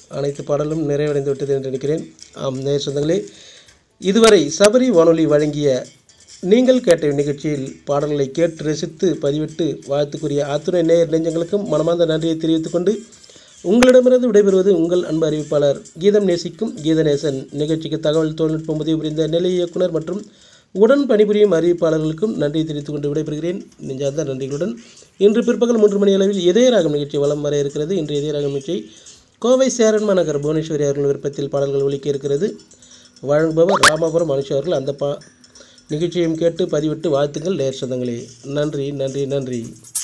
அனைத்து பாடலும் நிறைவடைந்து விட்டது என்று நினைக்கிறேன் ஆம் நேர் சொந்தங்களே இதுவரை சபரி வானொலி வழங்கிய நீங்கள் கேட்ட நிகழ்ச்சியில் பாடல்களை கேட்டு ரசித்து பதிவிட்டு வாழ்த்துக்குரிய அத்துணை நேயர் நெஞ்சங்களுக்கும் மனமார்ந்த நன்றியை தெரிவித்துக் கொண்டு உங்களிடமிருந்து விடைபெறுவது உங்கள் அன்பு அறிவிப்பாளர் கீதம் நேசிக்கும் கீதநேசன் நிகழ்ச்சிக்கு தகவல் தொழில்நுட்பம் உதவி புரிந்த நிலை இயக்குனர் மற்றும் உடன் பணிபுரியும் அறிவிப்பாளர்களுக்கும் நன்றி தெரிவித்துக் கொண்டு விடைபெறுகிறேன் நெஞ்சார்ந்த நன்றிகளுடன் இன்று பிற்பகல் மூன்று மணி அளவில் இதயராகம் நிகழ்ச்சி வலம் வர இருக்கிறது இன்று இதயராகம் நிகழ்ச்சியை கோவை சேரன் மாநகர் புவனேஸ்வரி அவர்கள் விருப்பத்தில் பாடல்கள் ஒலிக்க இருக்கிறது வழங்குபவர் ராமாபுரம் மனுஷ அவர்கள் அந்த பா நிகழ்ச்சியையும் கேட்டு பதிவிட்டு வாழ்த்துங்கள் நேர் சொந்தங்களே நன்றி நன்றி நன்றி